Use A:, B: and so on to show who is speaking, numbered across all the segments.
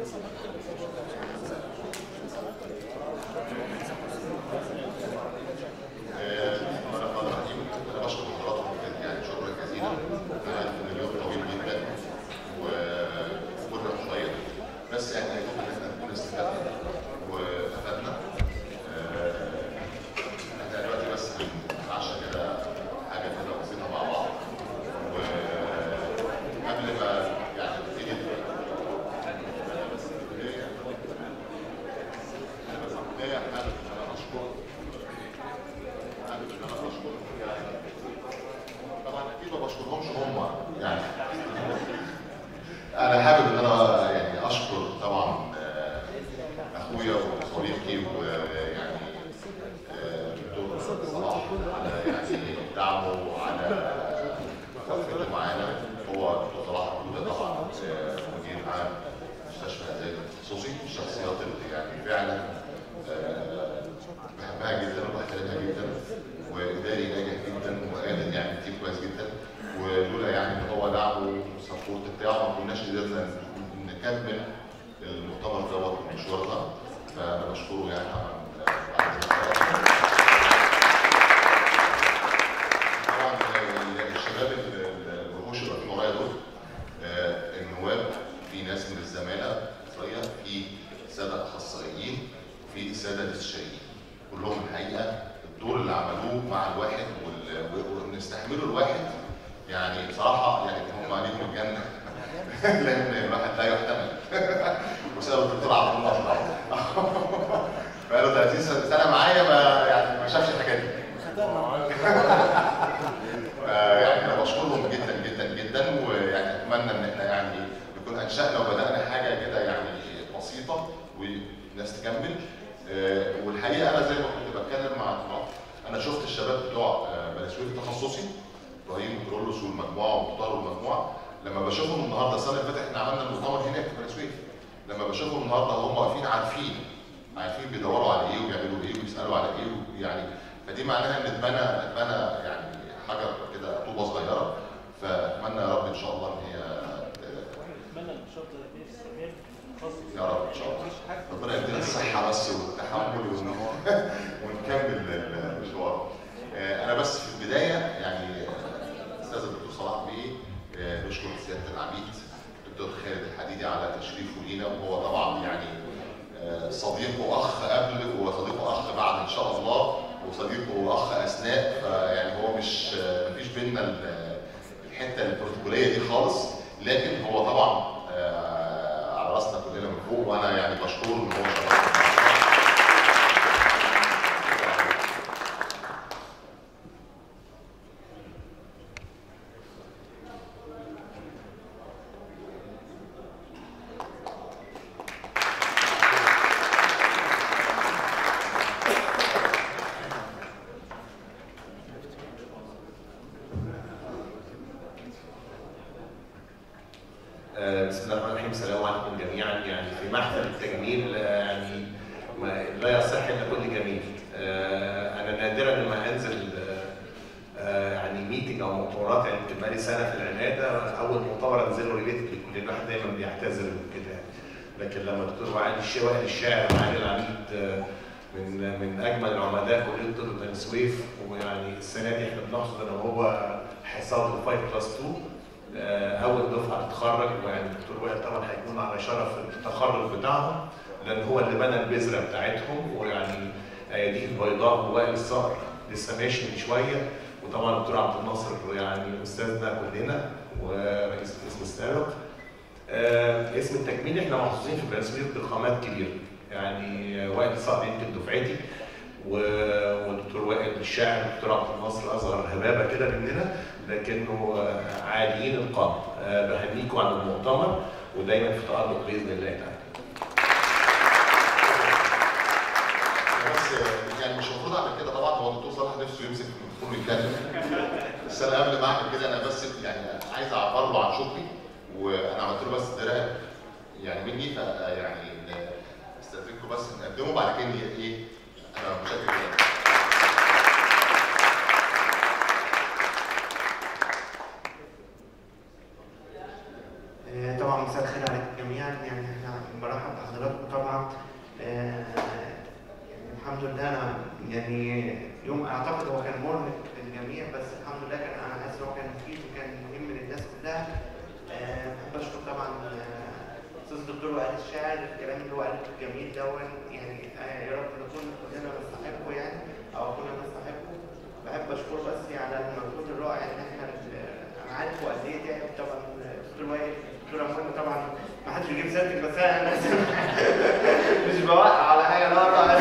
A: آه، أنا الرحمن الرحيم أنا بشكر حضراتكم جداً، يعني شكرا جزيلا أنا عارف إن اليوم طويل جدا وكله شوية بس يعني يجب إن إحنا نكون استفدنا وأفدنا آه، إحنا دلوقتي بس هنتعشى كده حاجة كده بسيطة مع بعض وقبل ما يعني نبتدي أنا بس في البداية أنا بس في البداية حابب إن أنا أشكر حابب ان انا اشكر يعني طبعا اكيد ما بشكرهمش هم يعني انا حابب ان انا يعني اشكر طبعا آه، اخويا وصديقي ويعني آه، دكتور صلاح على يعني دعمه وعلى وقفته معانا هو دكتور صلاح عبودة طبعا آه، مدير عام مستشفى زي التخصصي من الشخصيات اللي يعني فعلا آه، بحبها جدا وبحترمها جدا واداري ناجح جدا وقادر يعمل تيم كويس جدا ولولا يعني ان هو دعمه والسبورت بتاعه ما كناش قدرنا نكمل المؤتمر دوت والمشوار ده فانا بشكره يعني طبعا طبعا الشباب ال- ال- الوحوش اللي واقفين ورايا دول آه، النواب في ناس من الزماله المصريه في ساده اخصائيين وفي ساده استشاريين كلهم الحقيقه الدور اللي عملوه مع الواحد وال- و- وان يستحملوا الواحد يعني بصراحه يعني هم عليهم الجنه لان الواحد لا يحتمل وسبب الدكتور عبد الله طبعا بقاله 30 سنه سنة معايا ما يعني ما شافش الحاجات دي آه، يعني انا بشكرهم جدا جدا جدا ويعني اتمنى ان احنا يعني نكون انشانا وبدانا حاجه كده يعني بسيطه والناس تكمل آه، والحقيقه انا زي ما كنت بتكلم مع مع- انا شفت الشباب بتوع آه، بني سويف التخصصي ابراهيم كرولوس والمجموعه ومختار والمجموعه لما بشوفهم النهارده السنه اللي فاتت احنا عملنا المؤتمر هناك في بني سويف لما بشوفهم النهارده هم واقفين عارفين عارفين بيدوروا على ايه وبيعملوا ايه وبيسالوا على ايه يعني فدي معناها ان اتبنى اتبنى يعني حجر كده طوبه صغيره فاتمنى يا رب ان شاء الله ان هي ت-
B: اتمنى النشاط ده يستمر خاصة
A: يا رب ان شاء الله ربنا يدينا الصحه بس والتحمل ون- ونكمل المشوار آه، انا بس في البدايه يعني آه، استاذ الدكتور صلاح بيه آه، نشكر سياده العميد الدكتور خالد الحديدي على تشريفه لينا وهو طبعا يعني آه، صديق واخ قبل وصديق واخ بعد ان شاء الله وصديق واخ اثناء فيعني هو مش آه، مفيش بينا ال- الحته البروتوكوليه دي خالص لكن هو طبعا آه، على راسنا كلنا من فوق وانا يعني بشكره ان هو شرفنا
C: آه، بسم الله الرحمن الرحيم السلام عليكم جميعا يعني في محفل التجميل آه، يعني ما لا يصح الا كل جميل آه، انا نادرا لما انزل آه، آه، يعني ميتنج او مؤتمرات يعني يمكن بقالي سنه في العناده اول مؤتمر انزله ريليتد لكل الواحد دايما بيعتذر وكده يعني. لكن لما الدكتور وائل الشيخ وائل الشاعر معالي العميد آه، من من اجمل العمداء كليه طب بني سويف ويعني السنه دي احنا بنحصد ان هو حصاد الفايف بلس 2 آه، اول دفعه تتخرج ويعني الدكتور وائل طبعا هيكون على شرف التخرج بتاعهم لان هو اللي بنى البذره بتاعتهم ويعني اياديه البيضاء ووائل الصقر لسه ماشي من شويه وطبعا الدكتور عبد الناصر يعني استاذنا كلنا ورئيس القسم السابق آه، اسم التكميل احنا محظوظين في بني سويف بخامات كبيره يعني وائل الصقر يمكن دفعتي و- والدكتور وائل الشاعر الدكتور عبد الناصر اصغر هبابه كده مننا لكنه آه، عاليين القامه آه، بهنيكم على المؤتمر ودايما في تالق باذن الله تعالى
A: بس يعني مش المفروض اعمل كده طبعا هو الدكتور صلاح نفسه يمسك الميكروفون ويتكلم بس انا قبل ما اعمل كده انا بس يعني عايز اعبر له عن شكري وانا عملت له بس دراع يعني مني ف يعني استاذنكم بس نقدمه بعد كده ايه انا متشكر جدا
D: آه، طبعا مساء الخير عليكم جميعا يعني احنا برحب بحضراتكم طبعا آه، يعني الحمد لله انا يعني يوم اعتقد هو كان مرهق للجميع بس الحمد لله كان انا حاسس ان هو كان مفيد وكان مهم للناس كلها آه، بحب اشكر طبعا آه، استاذ الدكتور وائل الشاعر الكلام اللي هو قاله الجميل دون يعني آه، يا رب نكون كلنا نستحقه يعني او كنا نستحقه بحب اشكره بس على المجهود الرائع ان احنا انا عارف هو قد ايه تعب طبعا الدكتور وائل الدكتوره منى طبعا ما حدش بيجيب سيرتك بس انا مش بوقع على حاجه لا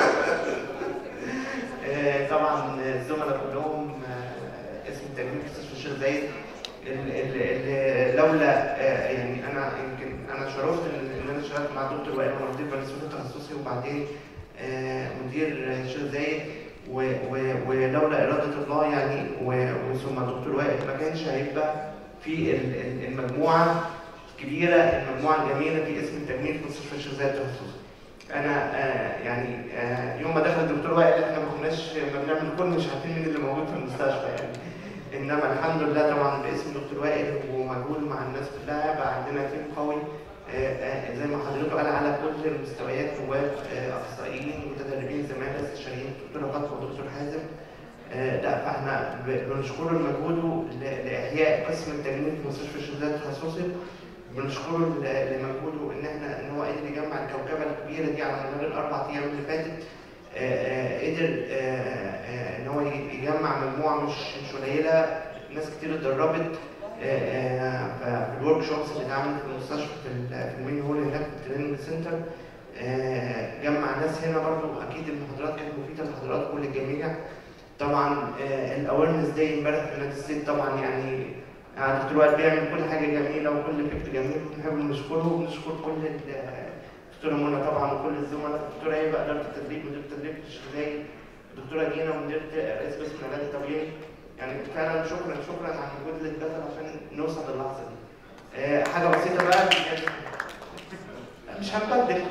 D: آه، طبعا الزملاء كلهم آه، اسم تجميل مستشفى الشيخ زايد ال- ال- ال- لولا آه، يعني انا يمكن انا شرفت ان إن انا اشتغلت مع الدكتور وائل وانا مدير بني سويف التخصصي وبعدين آه، مدير الشيخ زايد و- و- ولولا اراده الله يعني و- وثم الدكتور وائل ما كانش هيبقى في ال- ال- المجموعه الكبيره المجموعه الجميله في اسم التجميل في مستشفى الشيخ زايد التخصصي انا آه يعني آه يوم ما دخل الدكتور وائل احنا ما كناش ما بنعمل كل مش عارفين مين اللي موجود في المستشفى يعني انما الحمد لله طبعا باسم الدكتور وائل ومجهوده مع الناس كلها بقى عندنا تيم قوي آه آه زي ما حضرتك قال على كل المستويات نواب آه اخصائيين متدربين زمايل استشاريين دكتوره فاطمه ودكتور حازم آه لا فاحنا ب- بنشكره لمجهوده ل- لاحياء قسم التجميل في مستشفى الشيخ زايد التخصصي بنشكره ل- لمجهوده ان احنا ان هو قدر يجمع الكوكبه الكبيره دي على مدار الاربع ايام اللي فاتت آه، آه، قدر آه، آه، ان هو ي- يجمع مجموعه مش مش قليله ناس كتير اتدربت آه، آه، ف- في الورك شوبس اللي اتعملت في المستشفى في ال- في المين هول هناك في التريننج سنتر آه، جمع ناس هنا برضو اكيد المحاضرات كانت مفيده لحضراتكم وللجميع طبعا الاويرنس داي امبارح في نادي ستيت طبعا يعني يعني الدكتور وائل بيعمل كل حاجه جميله وكل فكر جميل بنحب نشكره ونشكر كل ال- الدكتوره منى طبعا وكل الزملاء الدكتوره هبه اداره التدريب مدير التدريب في الشغاي الدكتوره جينا مدير رئيس قسم العلاج الطبيعي يعني فعلا شكرا شكرا على المجهود اللي اتبذل عشان نوصل للحظه دي آه، حاجه بسيطه بقى يعني مش هنبدل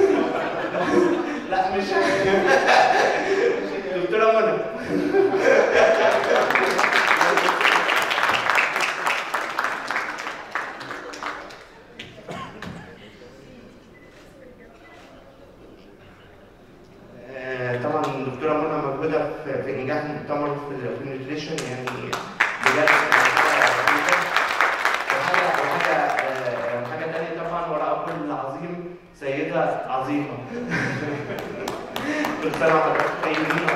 D: لا مش دكتوره منى آه، طبعا الدكتوره منى موجوده في في نجاح المؤتمر في ال- في النيوتريشن يعني بجد حاجه رهيبة. وحاجه وحاجه آه، حاجه ثانيه طبعا وراء كل عظيم سيده عظيمه كل سنه وحضرتك طيبين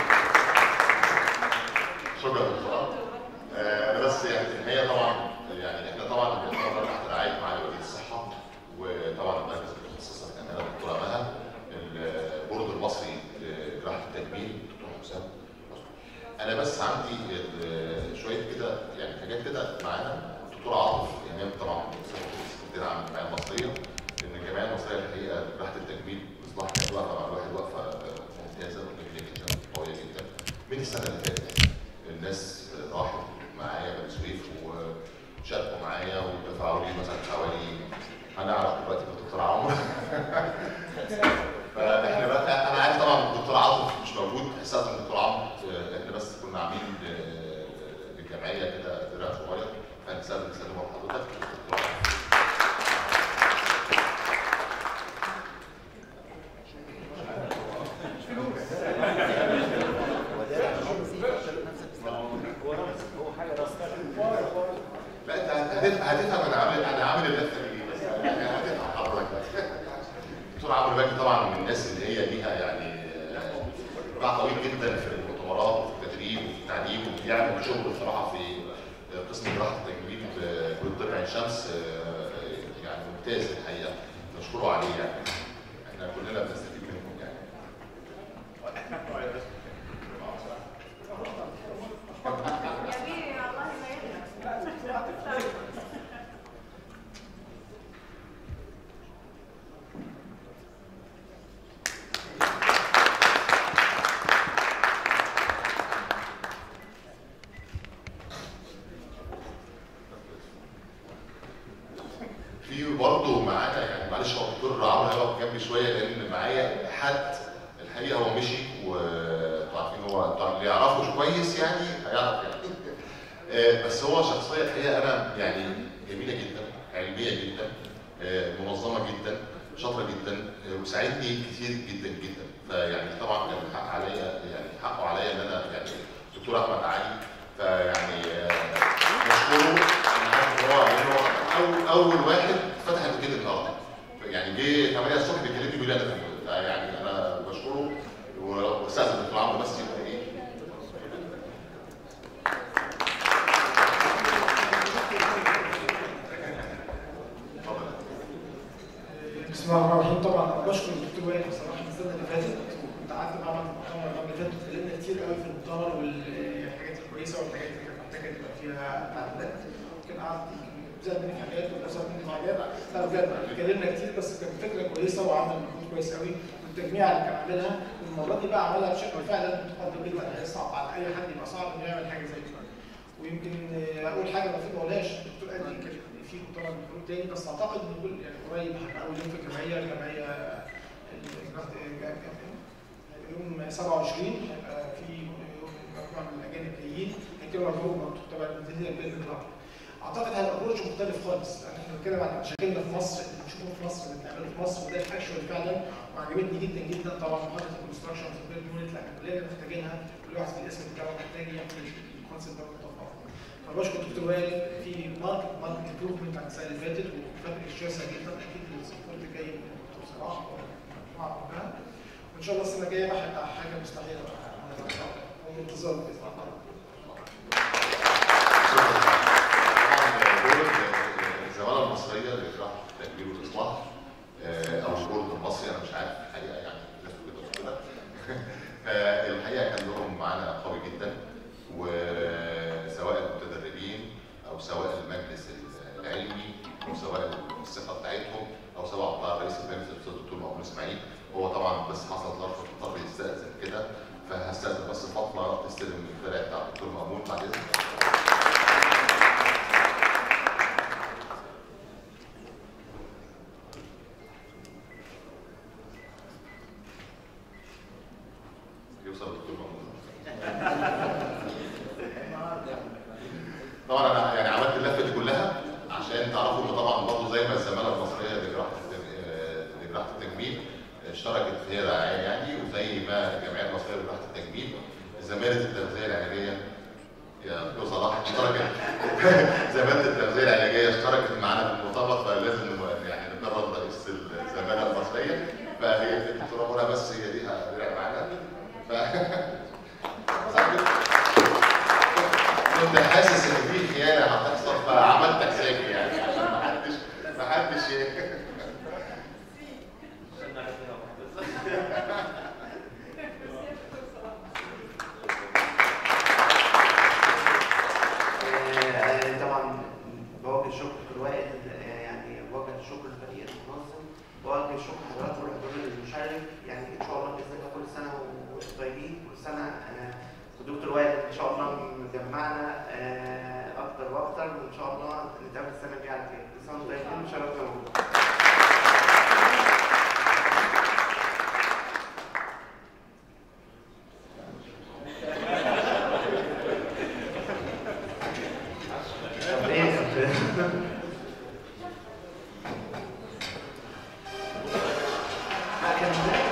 A: شكرا دكتور آه، انا بس يعني في النهايه طبعا يعني احنا طبعا بنتمرن تحت رعايه معالي وزير الصحه وطبعا المركز المتخصصه في الامانه الدكتوره مها البورد المصري لجراحه التجميل الدكتور حسام انا بس عندي ال- شويه كده يعني حاجات كده معانا الدكتور عاطف امام طبعا سكرتير عام الجمعيه المصريه ان الجمعيه المصريه الحقيقه جراحه التجميل اصلاح كانت واقفه مع الواحد واقفه ممتازه وجميله جدا قويه جدا من السنه اللي فاتت الناس راحوا معايا بني سويف وشاركوا معايا ودفعوا لي مثلا حوالي هنعرف دلوقتي من الدكتور عمرو فاحنا بقى انا عارف طبعا الدكتور عاطف مش موجود احساس من الدكتور عمرو آه، احنا بس كنا عاملين ل- للجمعيه كده درع صغير فهنسلم نسلمه لحضرتك الدكتور عمرو.
B: هو حاجه راسخه
A: لا انت هتفهم هتفهم انا عامل انا عامل اللفه دي بس يعني هتفهم حضرتك دكتور عمرو باكي طبعا من الناس اللي هي ليها يعني آه، باع طويل جدا في المؤتمرات وفي التدريب وفي التعليم وبيعمل شغل بصراحه في آه، قسم جراحه التجميل في كليه طب عين شمس آه، يعني ممتاز الحقيقه نشكره عليه يعني احنا كلنا بنستفيد منه يعني
E: جميل الله يسعدك
A: في برضه معانا يعني معلش هو الدكتور عمرو هيقف جنبي شويه لان معايا حد الحقيقه هو مشي وانتوا عارفين هو انتوا اللي يعرفه كويس يعني هيعرف يعني آه، بس هو شخصيه الحقيقه انا يعني جميله جدا علميه جدا آه، منظمه جدا وساعدني كتير جدا جدا فيعني طبعا كان حق عليا يعني حقه عليا ان انا يعني دكتور احمد علي فيعني آه، بشكره انا عارف ان هو إن هو أول, اول واحد فتح الوكيل النهارده يعني جه 8 الصبح بيكلمني بيقول لي انا في- يعني انا بشكره واستاذن الدكتور عمرو بس يبقى ايه اتفضل
F: بسم الله الرحمن الرحيم طبعا انا بشكر الدكتور وائل بصراحه من السنه اللي فاتت كنت قعدت معاه في المؤتمر المره اللي فاتت واتكلمنا كتير قوي في المؤتمر والحاجات الكويسه والحاجات اللي كانت محتاجه تبقى فيها تعديلات يمكن قعدت زاد مني في حاجات وزاد مني في حاجات لا بجد اتكلمنا كتير بس كانت فكره كويسه وعمل مجهود كويس قوي والتجميع اللي كان عاملها المره دي بقى عملها بشكل فعلا متقدم جدا هيصعب على اي حد يبقى صعب انه يعمل حاجه زي كده ويمكن آه، اول حاجه ما في ما قولهاش الدكتور قال لي كان في مؤتمر المفروض تاني بس اعتقد ان كل يعني قريب هيبقى اول يوم في الجمعيه الجمعيه ال- يوم 27 هيبقى في يوم مجموعه من الاجانب جايين هيتكلموا عن الهجوم برضه تبع المنتدين البيلد كلاب اعتقد هيبقى ابروتش مختلف خالص لان احنا بنتكلم عن مشاكلنا في مصر اللي بنشوفه في مصر اللي بنعمله في مصر وده الاكشوال فعلا وعجبتني جدا جدا طبعا محاضره الكونستراكشن في البيلد يونت لان كلنا محتاجينها كل واحد في الاسم بتاعه محتاج يعمل الكونسيبت ده متطابق فبشكر الدكتور وائل في ماركت ماركت امبروفمنت عن السنه اللي فاتت وفرق شاسع جدا اكيد السبورت جاي من الدكتور صلاح والمجموعه كلها وان شاء الله السنه الجايه بقى هيبقى حاجه مستحيله بقى وانتظار باذن الله
A: الزماله المصريه لجراحه التكبير والاصلاح آه، او البورد المصري انا مش عارف الحقيقه يعني الناس بتقول كده فالحقيقه كان دورهم معانا قوي جدا وسواء المتدربين او سواء المجلس العلمي او سواء الثقه بتاعتهم او سواء طبعا رئيس المجلس الاستاذ الدكتور مأمون اسماعيل هو طبعا بس حصل ظرف اضطر يستاذن كده فهستاذن بس فاطمه تستلم الفرع بتاع الدكتور مأمون بعد اذنك يوصل الدكتور مأمون طبعا انا يعني عملت اللفه دي كلها عشان تعرفوا ان طبعا برضه زي ما الزماله المصريه لجراحه التج- آه، لجراحه التجميل اشتركت هي رعايه يعني وزي ما الجمعيه المصريه لجراحه التجميل زماله التغذيه العلاجيه يا دكتور صلاح اشتركت زماله التغذيه العلاجيه اشتركت معانا في المؤتمر فلازم نبقى يعني نكرم رئيس الزماله المصريه فهي الدكتوره منى بس هي ليها درع معانا ف صح كده؟ كنت حاسس ان في خيانه هتحصل فعملت حسابي يعني عشان ما حدش ما حدش ي-
D: آه، طبعا بوجه الشكر لدكتور وائل آه، يعني بوجه الشكر للفريق المنظم بوجه الشكر لحضراتكم والحضور المشرف يعني ان شاء الله باذن الله كل سنه وانتم طيبين كل سنه آه، ودكتور وائل ان شاء الله مجمعنا آه، اكتر واكتر وان شاء الله نتقابل السنه الجايه على خير كل سنه وانتم طيبين وشرفنا وجودكم طب ايه طب كان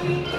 G: Thank you.